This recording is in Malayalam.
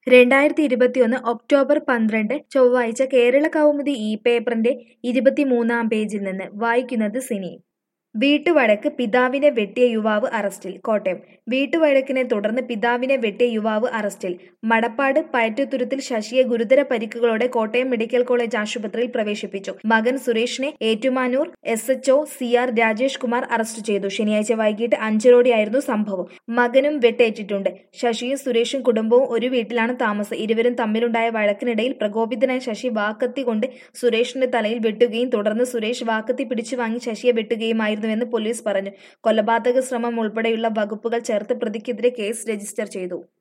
രണ്ടായിരത്തി ഇരുപത്തിയൊന്ന് ഒക്ടോബർ പന്ത്രണ്ട് ചൊവ്വാഴ്ച കേരള കൗമുദി ഈ പേപ്പറിന്റെ ഇരുപത്തിമൂന്നാം പേജിൽ നിന്ന് വായിക്കുന്നത് സിനി വീട്ടുവഴക്ക് പിതാവിനെ വെട്ടിയ യുവാവ് അറസ്റ്റിൽ കോട്ടയം വീട്ടുവഴക്കിനെ തുടർന്ന് പിതാവിനെ വെട്ടിയ യുവാവ് അറസ്റ്റിൽ മടപ്പാട് പയറ്റുതുരുത്തിൽ ശശിയെ ഗുരുതര പരിക്കുകളോടെ കോട്ടയം മെഡിക്കൽ കോളേജ് ആശുപത്രിയിൽ പ്രവേശിപ്പിച്ചു മകൻ സുരേഷിനെ Ettumanoor S H O C R Rajesh Kumar arrest ചെയ്തു ശനിയാഴ്ച വൈകിട്ട് അഞ്ചരോടെയായിരുന്നു സംഭവം മകനും വെട്ടേറ്റിട്ടുണ്ട് ശശിയും സുരേഷും കുടുംബവും ഒരു വീട്ടിലാണ് താമസം ഇരുവരും തമ്മിലുണ്ടായ വഴക്കിനിടയിൽ പ്രകോപിതനായ ശശി വാക്കത്തി കൊണ്ട് സുരേഷിന്റെ തലയിൽ വെട്ടുകയും തുടർന്ന് സുരേഷ് വാക്കത്തി പിടിച്ചു വാങ്ങി ശശിയെ വെട്ടുകയുമായിരുന്നുവെന്ന് പോലീസ് പറഞ്ഞു കൊലപാതക ശ്രമം ഉൾപ്പെടെയുള്ള വകുപ്പുകൾ ചേർത്ത് പ്രതിക്കെതിരെ കേസ് രജിസ്റ്റർ ചെയ്തു